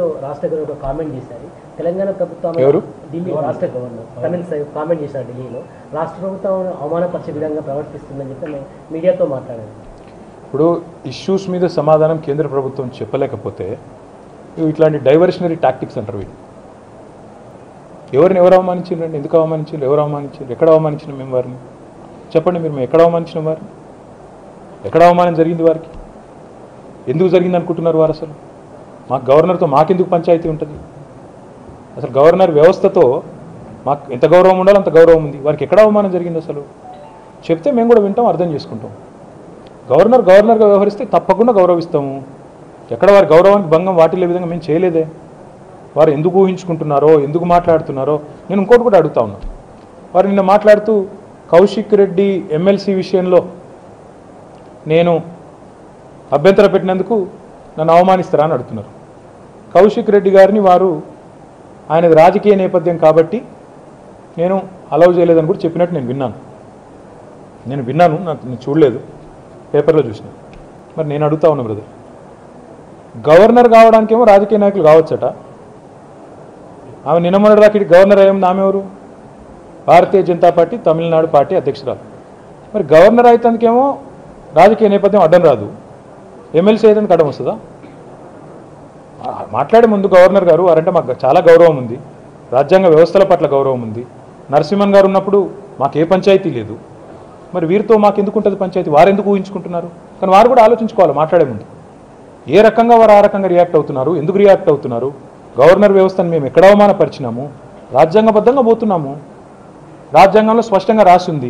ఢిల్లీలో రాష్ట్ర గవర్నర్ ఒక కామెంట్ చేశారు తెలంగాణ ప్రభుత్వం ఎవరు? ఢిల్లీ రాష్ట్ర గవర్నర్ తమిళ సై కామెంట్ చేశారు ఢిల్లీలో రాష్ట్ర ప్రభుత్వం అవమానపరిచే విధంగా ప్రవర్తిస్తుందని చెప్పి మేము మీడియాతో మాట్లాడారు ఇప్పుడు ఇష్యూస్ మీద సమాధానం కేంద్ర ప్రభుత్వం చెప్పలేకపోతే ఇవి ఇట్లాంటి డైవర్షనరీ టాక్టిక్స్ అంటారు వీటి ఎవరిని ఎవరు అవమానించారండి ఎందుకు అవమానించారు ఎవరు అవమానించారు ఎక్కడ అవమానించిన మేము వారిని చెప్పండి మీరు మేము ఎక్కడ అవమానించిన వారిని ఎక్కడ అవమానం జరిగింది వారికి ఎందుకు జరిగింది అనుకుంటున్నారు వారు అసలు మాకు గవర్నర్తో మాకెందుకు పంచాయతీ ఉంటుంది అసలు గవర్నర్ వ్యవస్థతో మాకు ఎంత గౌరవం ఉండాలో అంత గౌరవం ఉంది వారికి ఎక్కడ అవమానం జరిగింది అసలు చెప్తే మేము కూడా వింటాం అర్థం చేసుకుంటాం గవర్నర్ గవర్నర్గా వ్యవహరిస్తే తప్పకుండా గౌరవిస్తాము ఎక్కడ వారి గౌరవానికి భంగం వాటిల్లే విధంగా మేము చేయలేదే వారు ఎందుకు ఊహించుకుంటున్నారో ఎందుకు మాట్లాడుతున్నారో నేను ఇంకోటి కూడా అడుగుతా ఉన్నా వారు నిన్న మాట్లాడుతూ కౌశిక్ రెడ్డి ఎమ్మెల్సీ విషయంలో నేను అభ్యంతర పెట్టినందుకు నన్ను అవమానిస్తారా అని అడుగుతున్నారు కౌశిక్ రెడ్డి గారిని వారు ఆయనది రాజకీయ నేపథ్యం కాబట్టి నేను అలౌ చేయలేదని కూడా చెప్పినట్టు నేను విన్నాను నేను విన్నాను నాకు నేను చూడలేదు పేపర్లో చూసిన మరి నేను అడుగుతా ఉన్నా బ్రదర్ గవర్నర్ కావడానికేమో రాజకీయ నాయకులు కావచ్చట ఆమె నిన్నమొన్నటిదాకా ఇటు గవర్నర్ అయ్యింది ఆమె ఎవరు భారతీయ జనతా పార్టీ తమిళనాడు పార్టీ అధ్యక్షురాలు మరి గవర్నర్ అయితందుకేమో రాజకీయ నేపథ్యం అడ్డం రాదు ఎమ్మెల్సీ అయితే అడ్డం వస్తుందా ఆ, మాట్లాడే ముందు గవర్నర్ గారు వారంటే మాకు చాలా గౌరవం ఉంది రాజ్యాంగ వ్యవస్థల పట్ల గౌరవం ఉంది నరసింహన్ గారు ఉన్నప్పుడు మాకు ఏ పంచాయతీ లేదు మరి వీరితో మాకు ఎందుకు ఉంటుంది పంచాయతీ వారు ఎందుకు ఊహించుకుంటున్నారు కానీ వారు కూడా ఆలోచించుకోవాలి మాట్లాడే ముందు ఏ రకంగా వారు ఆ రకంగా రియాక్ట్ అవుతున్నారు ఎందుకు రియాక్ట్ అవుతున్నారు గవర్నర్ వ్యవస్థను మేము ఎక్కడ అవమానపరిచినాము రాజ్యాంగబద్ధంగా పోతున్నాము రాజ్యాంగంలో స్పష్టంగా రాసి ఉంది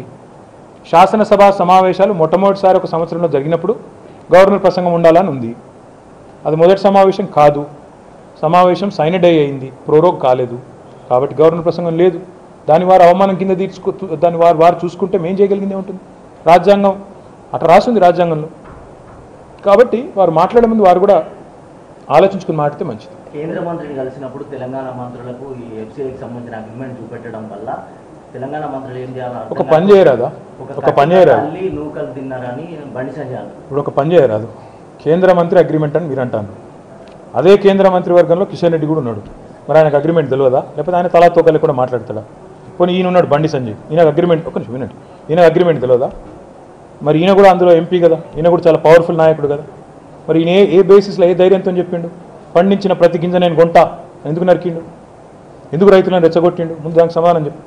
శాసనసభ సమావేశాలు మొట్టమొదటిసారి ఒక సంవత్సరంలో జరిగినప్పుడు గవర్నర్ ప్రసంగం ఉండాలని ఉంది అది మొదటి సమావేశం కాదు సమావేశం సైనడ్ అయింది ప్రోరోగ్ కాలేదు కాబట్టి గవర్నర్ ప్రసంగం లేదు దాని వారు అవమానం కింద తీర్చుకో దాన్ని వారు వారు చూసుకుంటే మేం చేయగలిగిందే ఉంటుంది రాజ్యాంగం అట్లా రాసింది రాజ్యాంగంలో కాబట్టి వారు మాట్లాడే ముందు వారు కూడా ఆలోచించుకుని మాట్లాడితే మంచిది కేంద్ర మంత్రిని కలిసినప్పుడు తెలంగాణ మంత్రులకు ఈ ఎఫ్సీఐకి సంబంధించిన అగ్రిమెంట్ చూపెట్టడం వల్ల తెలంగాణ మంత్రులు ఏం చేయాలో అర్థం ఒక పని చేయరాదా ఒక పని చేయరాదు తల్లి నూకలు తిన్నారని బండి సంజయ్ అన్నారు. ఇప్పుడు ఒక పని చేయరాదు కేంద్ర మంత్రి అగ్రిమెంట్ అని మీరు అంటాను అదే కేంద్ర మంత్రి వర్గంలో కిషన్ రెడ్డి కూడా ఉన్నాడు మరి ఆయనకు అగ్రిమెంట్ తెలియదా లేకపోతే ఆయన తలా తోకలు కూడా మాట్లాడతాడా పోనీ ఈయన ఉన్నాడు బండి సంజయ్ ఈయనకు అగ్రిమెంట్ ఒక నిమిషం వినండి ఈయనకు అగ్రిమెంట్ తెలియదా మరి ఈయన కూడా అందులో ఎంపీ కదా ఈయన కూడా చాలా పవర్ఫుల్ నాయకుడు కదా మరి ఈయన ఏ ఏ బేసిస్లో ఏ ధైర్యంతో చెప్పిండు పండించిన ప్రతి గింజ నేను కొంటా ఎందుకు నరికిండు ఎందుకు రైతులను రెచ్చగొట్టిండు ముందు దానికి సమాధానం చెప్పు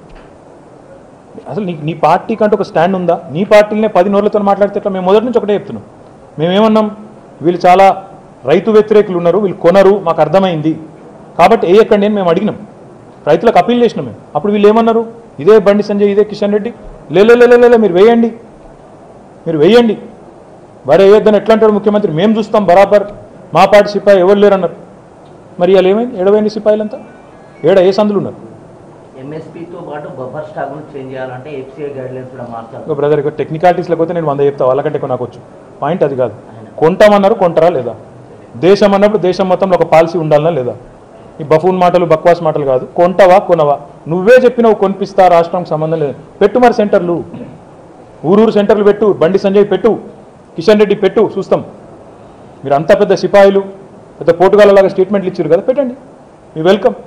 అసలు నీ నీ పార్టీకి అంటే ఒక స్టాండ్ ఉందా నీ పార్టీలనే పది నోర్లతో మాట్లాడితే ఎట్లా మేము మొదటి నుంచి ఒకటే చెప్తున్నాం మేమేమన్నాం వీళ్ళు చాలా రైతు వ్యతిరేకులు ఉన్నారు వీళ్ళు కొనరు మాకు అర్థమైంది కాబట్టి వేయకండి అని మేము అడిగినాం రైతులకు అప్పీల్ చేసినాం మేము అప్పుడు వీళ్ళు ఏమన్నారు ఇదే బండి సంజయ్ ఇదే కిషన్ రెడ్డి లే లే, లే, లే, లే, లే, మీరు వేయండి మీరు వేయండి వరే వేయొద్దని ఎట్లా అంటాడు ముఖ్యమంత్రి మేము చూస్తాం బరాబర్ మా పార్టీ సిపాయి ఎవరు లేరు అన్నారు మరి ఇవాళ ఏమైంది ఏడవైంది సిపాయిలంతా ఏడ ఏ సందులు ఉన్నారు ఎంఎస్పీతో పాటు బఫర్ స్టాక్ను చేంజ్ చేయాలంటే ఎఫ్సీఐ గైడ్ లైన్స్ కూడా మార్చాలి ఇంకో బ్రదర్ ఇక టెక్నికాలిటీస్లో పోతే నేను వంద చెప్తా వాళ్ళకంటే ఎక్కువ నాకు వచ్చు పాయింట్ అది కాదు కొంటామన్నారు కొంటారా లేదా దేశం అన్నప్పుడు దేశం మొత్తంలో ఒక పాలసీ ఉండాలనా లేదా ఈ బఫూన్ మాటలు బక్వాస్ మాటలు కాదు కొంటవా కొనవా నువ్వే చెప్పినావు కొనిపిస్తా రాష్ట్రంకి సంబంధం లేదు పెట్టు మరి సెంటర్లు ఊరూరు సెంటర్లు పెట్టు బండి సంజయ్ పెట్టు కిషన్ రెడ్డి పెట్టు చూస్తాం మీరు అంత పెద్ద సిపాయిలు పెద్ద పోటుగాళ్ళలాగా స్టేట్మెంట్లు ఇచ్చారు కదా పెట్టండి మీ వెల్కమ్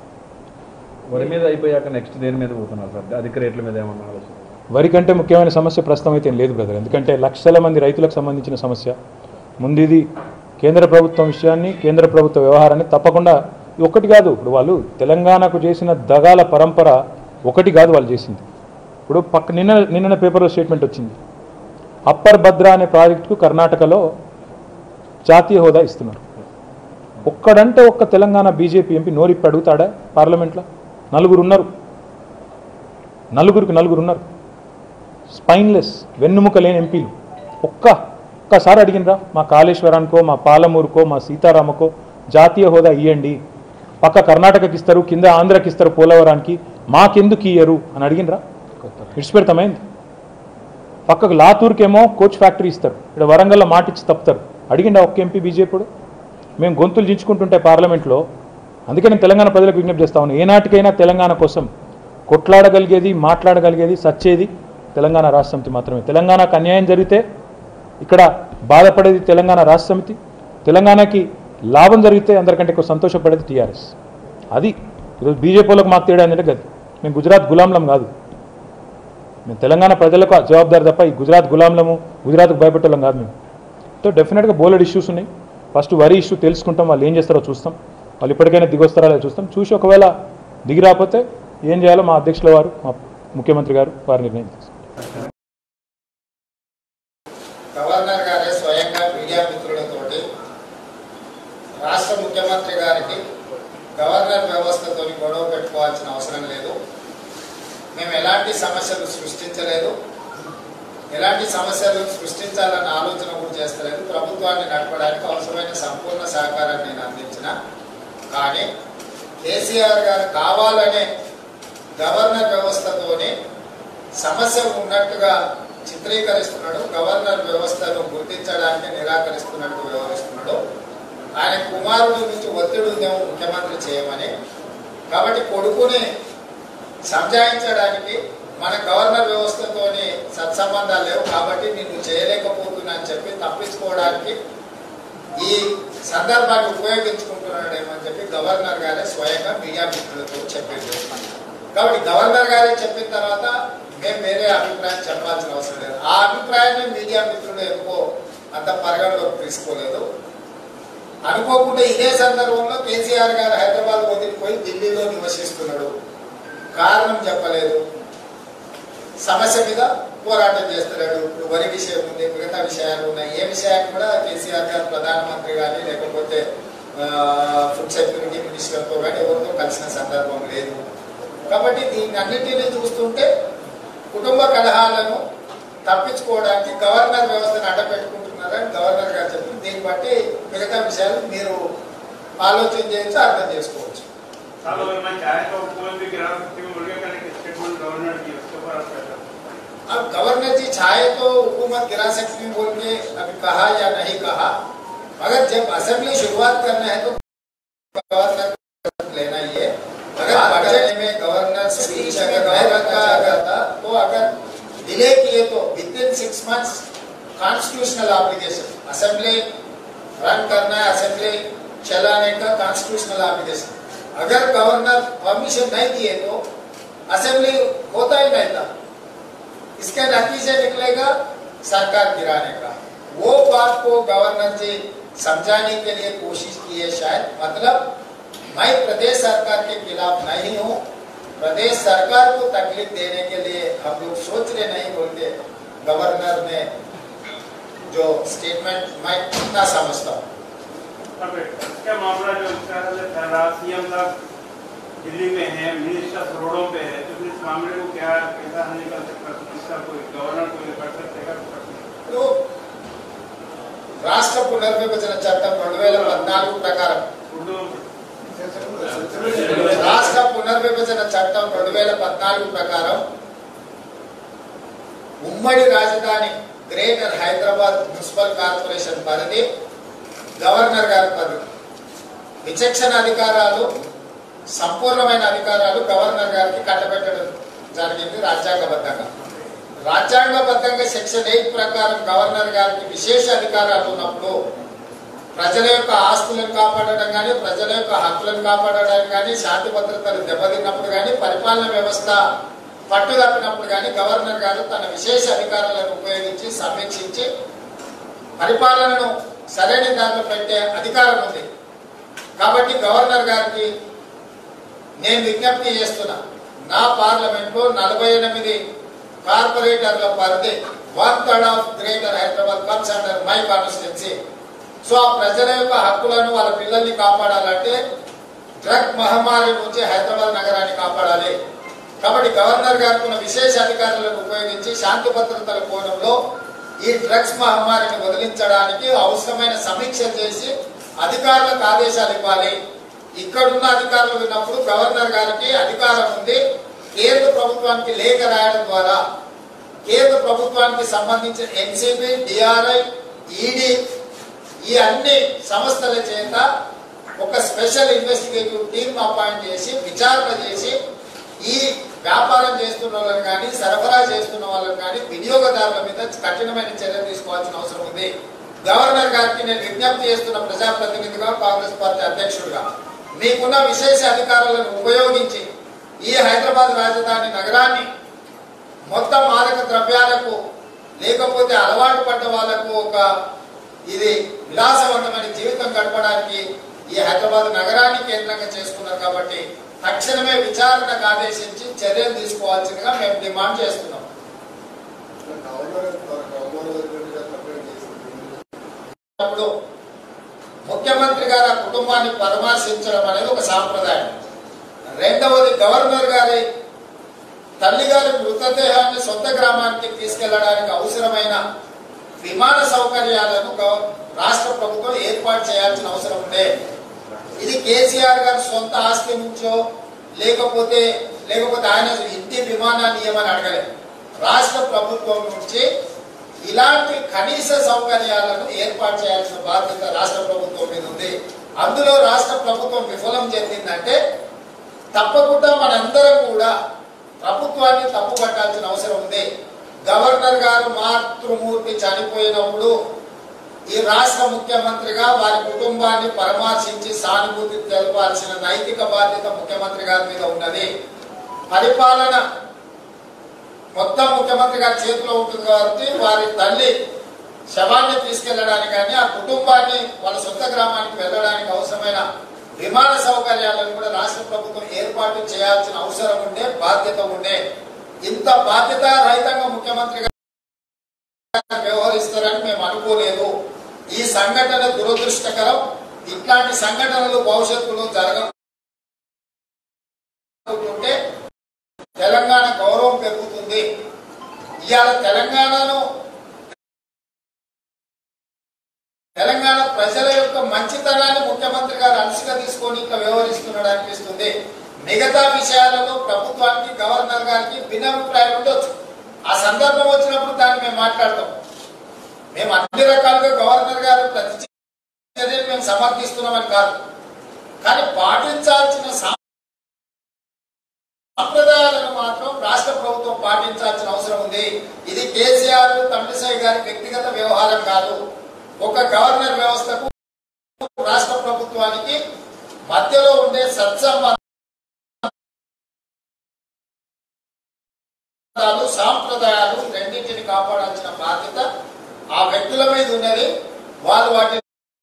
వరి మీద అయిపోయాక నెక్స్ట్ దేని మీద పోతున్నారు సార్ అధిక రేట్ల మీద ఏమన్నా ఆలోచన వరి కంటే ముఖ్యమైన సమస్య ప్రస్తుతం అయితే ఏం లేదు బ్రదర్ ఎందుకంటే లక్షల మంది రైతులకు సంబంధించిన సమస్య ముందు ఇది కేంద్ర ప్రభుత్వం విషయాన్ని కేంద్ర ప్రభుత్వ వ్యవహారాన్ని తప్పకుండా ఇది ఒకటి కాదు ఇప్పుడు వాళ్ళు తెలంగాణకు చేసిన దగాల పరంపర ఒకటి కాదు వాళ్ళు చేసింది ఇప్పుడు పక్క నిన్న నిన్న పేపర్లో స్టేట్మెంట్ వచ్చింది అప్పర్ భద్ర అనే ప్రాజెక్టుకు కర్ణాటకలో జాతీయ హోదా ఇస్తున్నారు ఒక్కడంటే ఒక్క తెలంగాణ బీజేపీ ఎంపీ నోరిప్పి అడుగుతాడా పార్లమెంట్లో నలుగురు ఉన్నారు నలుగురికి నలుగురు ఉన్నారు స్పైన్లెస్ వెన్నుముక లేని ఎంపీలు ఒక్క ఒక్కసారి అడిగినరా మా కాళేశ్వరానికో మా పాలమూరుకో మా సీతారామకో జాతీయ హోదా ఇవ్వండి పక్క కర్ణాటకకి ఇస్తారు కింద ఆంధ్రకి ఇస్తారు పోలవరానికి మాకెందుకు ఇయ్యరు అని అడిగినరా విడిచిపెడతామైంది పక్కకు లాతూర్కేమో కోచ్ ఫ్యాక్టరీ ఇస్తారు ఇక్కడ వరంగల్లో మాట ఇచ్చి తప్పుతారు అడిగిండా ఒక్క ఎంపీ బీజేపీడు మేము గొంతులు దించుకుంటుంటే పార్లమెంట్లో అందుకే నేను తెలంగాణ ప్రజలకు విజ్ఞప్తి చేస్తా ఉన్నాను ఏనాటికైనా తెలంగాణ కోసం కొట్లాడగలిగేది మాట్లాడగలిగేది సచ్చేది తెలంగాణ రాష్ట్ర సమితి మాత్రమే తెలంగాణకు అన్యాయం జరిగితే ఇక్కడ బాధపడేది తెలంగాణ రాష్ట్ర సమితి తెలంగాణకి లాభం జరిగితే అందరికంటే ఎక్కువ సంతోషపడేది టీఆర్ఎస్ అది ఈరోజు బీజేపీలకు మాకు తేడా ఏంటంటే గది మేము గుజరాత్ గులాంలం కాదు మేము తెలంగాణ ప్రజలకు ఆ జవాబుదారి తప్ప ఈ గుజరాత్ గులాంలము గుజరాత్కు భయపెట్టడం కాదు మేము సో డెఫినెట్గా బోలెడ్ ఇష్యూస్ ఉన్నాయి ఫస్ట్ వరి ఇష్యూ తెలుసుకుంటాం వాళ్ళు ఏం చేస్తారో చూస్తాం వాళ్ళు ఇప్పటికైనా దిగొస్తారా లేదో చూస్తాం చూసి ఒకవేళ దిగి రాకపోతే ఏం చేయాలో మా అధ్యక్షుల వారు మా ముఖ్యమంత్రి గారు వారి నిర్ణయం తీసుకుంటారు గవర్నర్ గారే స్వయంగా మీడియా మిత్రులతోటి రాష్ట్ర ముఖ్యమంత్రి గారికి గవర్నర్ వ్యవస్థతో గొడవ పెట్టుకోవాల్సిన అవసరం లేదు మేము ఎలాంటి సమస్యలు సృష్టించలేదు ఎలాంటి సమస్యలు సృష్టించాలన్న ఆలోచన కూడా చేస్తలేదు ప్రభుత్వాన్ని నడపడానికి అవసరమైన సంపూర్ణ సహకారాన్ని నేను అందించిన కానీ కేసీఆర్ గారు కావాలనే గవర్నర్ వ్యవస్థతోనే సమస్య ఉన్నట్టుగా చిత్రీకరిస్తున్నాడు గవర్నర్ వ్యవస్థను గుర్తించడానికి నిరాకరిస్తున్నట్టు వ్యవహరిస్తున్నాడు ఆయన కుమారుడి నుంచి ఒత్తిడి ఉందేమో ముఖ్యమంత్రి చేయమని కాబట్టి కొడుకుని సంజాయించడానికి మన గవర్నర్ వ్యవస్థతోని సత్సంబంధాలు లేవు కాబట్టి నిన్ను చేయలేకపోతున్నా అని చెప్పి తప్పించుకోవడానికి ఈ సందర్భాన్ని ఉపయోగించుకుంటున్నాడేమని చెప్పి గవర్నర్ గారే స్వయంగా మీడియా మిత్రులతో చెప్పింది కాబట్టి గవర్నర్ గారే చెప్పిన తర్వాత మేము వేరే అభిప్రాయం చెప్పాల్సిన అవసరం లేదు ఆ అభిప్రాయాన్ని మీడియా మిత్రులు ఎందుకో అంత పరిగణలోకి తీసుకోలేదు అనుకోకుండా ఇదే సందర్భంలో కేసీఆర్ గారు హైదరాబాద్ వదిలిపోయి ఢిల్లీలో నివసిస్తున్నాడు కారణం చెప్పలేదు సమస్య మీద పోరాటం చేస్తున్నాడు ఇప్పుడు వరి విషయం ఉంది మిగతా విషయాలు ఉన్నాయి ఏ విషయాన్ని కూడా కేసీఆర్ గారు ప్రధానమంత్రి కానీ లేకపోతే ఫుడ్ సెక్యూరిటీ మినిస్టర్తో కానీ ఎవరితో కలిసిన సందర్భం లేదు కాబట్టి దీన్ని అన్నింటినీ చూస్తుంటే కుటుంబ కలహాలను తప్పించుకోవడానికి గవర్నర్ వ్యవస్థను అడ్డపెట్టుకుంటున్నారని గవర్నర్ గారు చెప్పింది దీన్ని బట్టి మిగతా విషయాలు మీరు ఆలోచన చేయొచ్చు అర్థం చేసుకోవచ్చు साल अगर मैं चाहे तो कोई भी गिरा सकती हूँ बोलिए कल एक स्टेटमेंट गवर्नर की उसके ऊपर आप क्या करें? अब गवर्नर जी चाहे तो हुकूमत गिरा सकती है बोल के अभी कहा या नहीं कहा मगर जब असेंबली शुरुआत करना है तो गवर्नर लेना ही है अगर बजट में गवर्नर स्पीच अगर मैं रखा करता तो अगर डिले किए तो within six months constitutional obligation assembly run करना है असेंबली चलाने का कॉन्स्टिट्यूशनल ऑब्लिगेशन अगर गवर्नर परमिशन नहीं दिए तो असेंबली होता ही नहीं था इसके नतीजे निकलेगा सरकार गिराने का वो बात को गवर्नर जी समझाने के लिए कोशिश की है शायद मतलब मैं प्रदेश सरकार के खिलाफ नहीं हूँ प्रदेश सरकार को तकलीफ देने के लिए हम लोग सोच रहे नहीं बोलते गवर्नर ने जो स्टेटमेंट मैं इतना समझता हूँ अब इसका मामला जो इसका है चल रहा सीएम साहब दिल्ली में है मिनिस्टर रोडों पे है तो फिर इस मामले को क्या कैसा हल निकल सकता है इसका कोई गवर्नर कोई कर सकते कर सकते ఇప్పుడు రాష్ట్ర పునర్విభజన చట్టం రెండు వేల పద్నాలుగు ప్రకారం उर्दू రాష్ట్ర పునర్విభజన చట్టం రెండు వేల పద్నాలుగు ప్రకారం ఉమ్మడి రాజధాని గ్రేటర్ హైదరాబాద్ మున్సిపల్ కార్పొరేషన్ పరిధి గవర్నర్ గారి పరిధి విచక్షణ అధికారాలు సంపూర్ణమైన అధికారాలు గవర్నర్ గారికి కట్టబెట్టడం జరిగింది రాజ్యాంగబద్ధంగా రాజ్యాంగబద్ధంగా సెక్షన్ ఎయిట్ ప్రకారం గవర్నర్ గారికి విశేష అధికారాలు ఉన్నప్పుడు ప్రజల యొక్క ఆస్తులను కాపాడడం కానీ ప్రజల యొక్క హక్కులను కాపాడడానికి కానీ శాంతి భద్రతలు దెబ్బతిన్నప్పుడు కానీ పరిపాలన వ్యవస్థ పట్టుదప్పినప్పుడు కానీ గవర్నర్ గారు తన విశేష అధికారాలను ఉపయోగించి సమీక్షించి పరిపాలనను సరైన దారిలో పెట్టే అధికారం ఉంది కాబట్టి గవర్నర్ గారికి నేను విజ్ఞప్తి చేస్తున్నా నా పార్లమెంట్లో నలభై ఎనిమిది కార్పొరేటర్ల పరిధి one third of greater Hyderabad comes under my constituency so ఆ ప్రజల యొక్క హక్కులను వాళ్ళ పిల్లల్ని కాపాడాలంటే డ్రగ్ మహమ్మారి నుంచి హైదరాబాద్ నగరాన్ని కాపాడాలి కాబట్టి గవర్నర్ గారికి ఉన్న విశేష అధికారులను ఉపయోగించి శాంతి భద్రతల కోణంలో ఈ డ్రగ్స్ మహమ్మారిని వదిలించడానికి అవసరమైన సమీక్ష చేసి అధికారులకు ఆదేశాలు ఇవ్వాలి ఇక్కడున్న అధికారులు విన్నప్పుడు గవర్నర్ గారికి అధికారం ఉంది కేంద్ర ప్రభుత్వానికి లేఖ రాయడం ద్వారా కేంద్ర ప్రభుత్వానికి సంబంధించిన ఎన్సిబి డిఆర్ఐ ఈడీ ఈ అన్ని సంస్థల చేత ఒక స్పెషల్ ఇన్వెస్టిగేటివ్ టీమ్ అపాయింట్ చేసి విచారణ చేసి ఈ వ్యాపారం చేస్తున్న వాళ్ళని కానీ సరఫరా చేస్తున్న వాళ్ళని కానీ వినియోగదారుల మీద కఠినమైన చర్యలు తీసుకోవాల్సిన అవసరం ఉంది గవర్నర్ గారికి నేను విజ్ఞప్తి చేస్తున్న ప్రజాప్రతినిధిగా కాంగ్రెస్ పార్టీ అధ్యక్షుడిగా మీకున్న విశేష అధికారాలను ఉపయోగించి ఈ హైదరాబాద్ రాజధాని నగరాన్ని మొత్తం మాదక ద్రవ్యాలకు లేకపోతే అలవాటు పడ్డ వాళ్లకు ఒక ఇది విలాసవంతమైన జీవితం గడపడానికి ఈ హైదరాబాద్ నగరాన్ని కేంద్రంగా చేసుకున్నారు కాబట్టి తక్షణమే విచారణకు ఆదేశించి చర్యలు తీసుకోవాల్సిందిగా మేము డిమాండ్ చేస్తున్నాం అప్పుడు ముఖ్యమంత్రి గారి ఆ కుటుంబాన్ని పరామర్శించడం అనేది ఒక సాంప్రదాయం రెండవది గవర్నర్ గారి తల్లి గారి మృతదేహాన్ని సొంత గ్రామానికి తీసుకెళ్లడానికి అవసరమైన విమాన సౌకర్యాలను గవ- రాష్ట్ర ప్రభుత్వం ఏర్పాటు చేయాల్సిన అవసరం ఉండే ఇది కేసీఆర్ గారి సొంత ఆస్తి నుంచో లేకపోతే లేకపోతే ఆయన ఇంటి విమానాన్ని ఏమని అడగలేదు రాష్ట్ర ప్రభుత్వం నుంచి ఇలాంటి కనీస సౌకర్యాలను ఏర్పాటు చేయాల్సిన బాధ్యత రాష్ట్ర ప్రభుత్వం మీద ఉంది అందులో రాష్ట్ర ప్రభుత్వం విఫలం చెందిందంటే తప్పకుండా మనందరం కూడా ప్రభుత్వాన్ని తప్పు పట్టాల్సిన అవసరం ఉంది గవర్నర్ గారు మాతృమూర్తి చనిపోయినప్పుడు ఈ రాష్ట్ర ముఖ్యమంత్రిగా వారి కుటుంబాన్ని పరామర్శించి సానుభూతి తెలపాల్సిన నైతిక బాధ్యత ముఖ్యమంత్రి గారి మీద ఉన్నది పరిపాలన మొత్తం ముఖ్యమంత్రి గారి చేతిలో ఉంటుంది కాబట్టి వారి తల్లి శవాన్ని తీసుకెళ్లడానికి కానీ ఆ కుటుంబాన్ని వాళ్ళ సొంత గ్రామానికి వెళ్ళడానికి అవసరమైన విమాన సౌకర్యాలను కూడా రాష్ట్ర ప్రభుత్వం ఏర్పాటు చేయాల్సిన అవసరం ఉండే బాధ్యత ఉండే ఇంత బాధ్యత రహితంగా ముఖ్యమంత్రి గారు వ్యవహరిస్తారని మేము అనుకోలేదు ఈ సంఘటన దురదృష్టకరం ఇట్లాంటి సంఘటనలు భవిష్యత్తులో జరగకుంటే తెలంగాణ గౌరవం పెరుగుతుంది ఇవాళ తెలంగాణను తెలంగాణ ప్రజల యొక్క మంచితనాన్ని ముఖ్యమంత్రి గారు అలసిగా తీసుకొని ఇట్లా వ్యవహరిస్తున్నాడు అనిపిస్తుంది మిగతా విషయాలలో ప్రభుత్వానికి గవర్నర్ గారికి భిన్నాభిప్రాయం ఉండొచ్చు ఆ సందర్భం వచ్చినప్పుడు దాన్ని మేము మాట్లాడతాం మేము అన్ని రకాలుగా గవర్నర్ గారు ప్రతి చర్యను మేము సమర్థిస్తున్నామని కాదు కానీ పాటించాల్సిన సా- సంప్రదాయాలను మాత్రం రాష్ట్ర ప్రభుత్వం పాటించాల్సిన అవసరం ఉంది ఇది కేసీఆర్ తమిళిసై గారి వ్యక్తిగత వ్యవహారం కాదు ఒక గవర్నర్ వ్యవస్థకు రాష్ట్ర ప్రభుత్వానికి మధ్యలో ఉండే సత్సంబంధాలు సాంప్రదాయాలు రెండింటిని కాపాడాల్సిన బాధ్యత ఆ వ్యక్తుల మీద ఉన్నది వారు వాటిని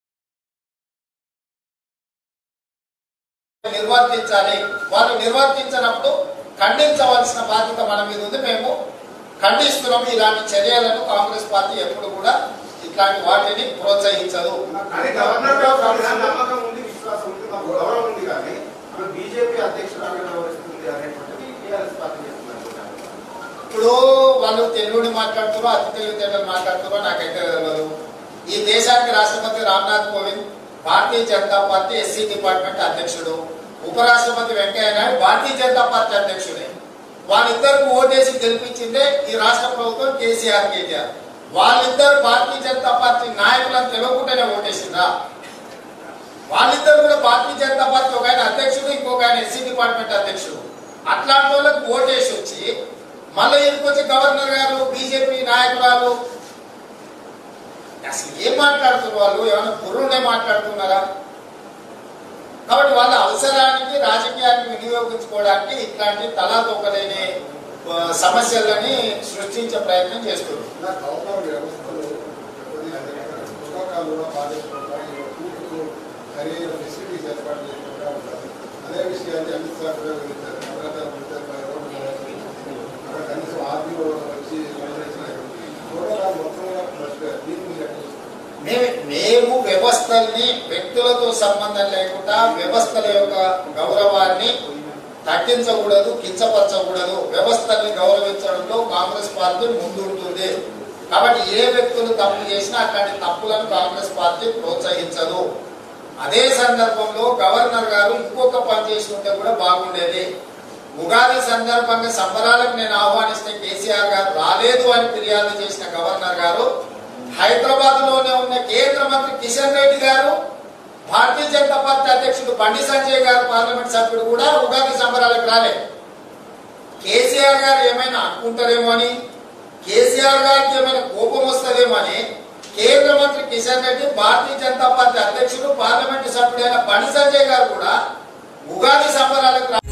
నిర్వర్తించాలి వాళ్ళు నిర్వర్తించినప్పుడు ఖండించవలసిన బాధ్యత మన మీద ఉంది మేము ఖండిస్తున్నాం ఇలాంటి చర్యలను కాంగ్రెస్ పార్టీ ఎప్పుడు కూడా ఇట్లాంటి వాటిని ప్రోత్సహించదు కానీ గవర్నర్ గారు కావాల్సిన నమ్మకం ఉంది విశ్వాసం ఉంది మాకు గౌరవం ఉంది కానీ ఆమె బీజేపీ అధ్యక్షురాలు వ్యవహరిస్తుంది అనేటువంటిది టీఆర్ఎస్ పార్టీ చేస్తున్నారు ఇప్పుడు వాళ్ళు తెలుగుని మాట్లాడుతారో అతి తెలివితేటలు మాట్లాడుతారో నాకైతే తెలియదు ఈ దేశానికి రాష్ట్రపతి Ramnath Kovind Bharatiya Janata Party SC department అధ్యక్షుడు ఉపరాష్ట్రపతి వెంకయ్య నాయుడు భారతీయ జనతా పార్టీ అధ్యక్షుడే వాళ్ళిద్దరికి ఓటేసి గెలిపించిందే ఈ రాష్ట్ర ప్రభుత్వం కేసీఆర్ కేటీఆర్ వాళ్ళిద్దరు భారతీయ జనతా పార్టీ నాయకులను తెలియకుండానే ఓటేసిందా వాళ్ళిద్దరు కూడా భారతీయ జనతా పార్టీ ఒక ఆయన అధ్యక్షుడు ఇంకొక ఆయన ఎస్సీ డిపార్ట్మెంట్ అధ్యక్షుడు అట్లాంటి వాళ్ళకి ఓటేసి వచ్చి మళ్ళీ ఇంకొచ్చి గవర్నర్ గారు బీజేపీ నాయకురాలు అసలు ఏం మాట్లాడుతున్నారు వాళ్ళు ఏమైనా బుర్రునే మాట్లాడుతున్నారా కాబట్టి వాళ్ళ అవసరానికి రాజకీయాన్ని వినియోగించుకోవడానికి ఇట్లాంటి తలా తొక్కలేని ఆ, సమస్యలని సృష్టించే ప్రయత్నం చేస్తున్నారు ఇలా గవర్నర్ వ్యవస్థలో ప్రోటోకాల్ కూడా పాటించుకుంటారు కూతురు సరైన ఫెసిలిటీస్ ఏర్పాటు చేయకుండా ఉంటారు అదే విషయాన్ని అమిత్ షా కూడా వివరించారు నవరత్నాలు వివరించారు, రోడ్డు వేయాలి. అక్కడ కనీసం ఆర్డీఓ వచ్చి వివరించారు. ప్రోటోకాల్ మొత్తం కూడా ఫస్ట్ దీన్ని మీరు ఎట్లా చూస్తారు? మేము మేము వ్యవస్థల్ని వ్యక్తులతో సంబంధం లేకుండా వ్యవస్థల యొక్క గౌరవాన్ని తగ్గించకూడదు కించపరచకూడదు వ్యవస్థల్ని గౌరవించడంలో కాంగ్రెస్ పార్టీ ముందుంటుంది కాబట్టి ఏ వ్యక్తులు తప్పు చేసినా అట్లాంటి తప్పులను కాంగ్రెస్ పార్టీ ప్రోత్సహించదు అదే సందర్భంలో గవర్నర్ గారు ఇంకొక పని చేసి ఉంటే కూడా బాగుండేది ఉగాది సందర్భంగా సంబరాలకు నేను ఆహ్వానిస్తే కేసీఆర్ గారు రాలేదు అని ఫిర్యాదు చేసిన గవర్నర్ గారు హైదరాబాద్ లోనే ఉన్న కేంద్ర మంత్రి కిషన్ రెడ్డి గారు భారతీయ జనతా పార్టీ అధ్యక్షుడు బండి సంజయ్ గారు పార్లమెంట్ సభ్యుడు కూడా ఉగాది సంబరాలకు రాలేదు కేసీఆర్ గారు ఏమైనా అనుకుంటారేమో అని కేసీఆర్ గారికి ఏమైనా కోపం వస్తుందేమో అని కేంద్ర మంత్రి కిషన్ రెడ్డి భారతీయ జనతా పార్టీ అధ్యక్షుడు పార్లమెంటు సభ్యుడైన బండి సంజయ్ గారు కూడా ఉగాది సంబరాలకు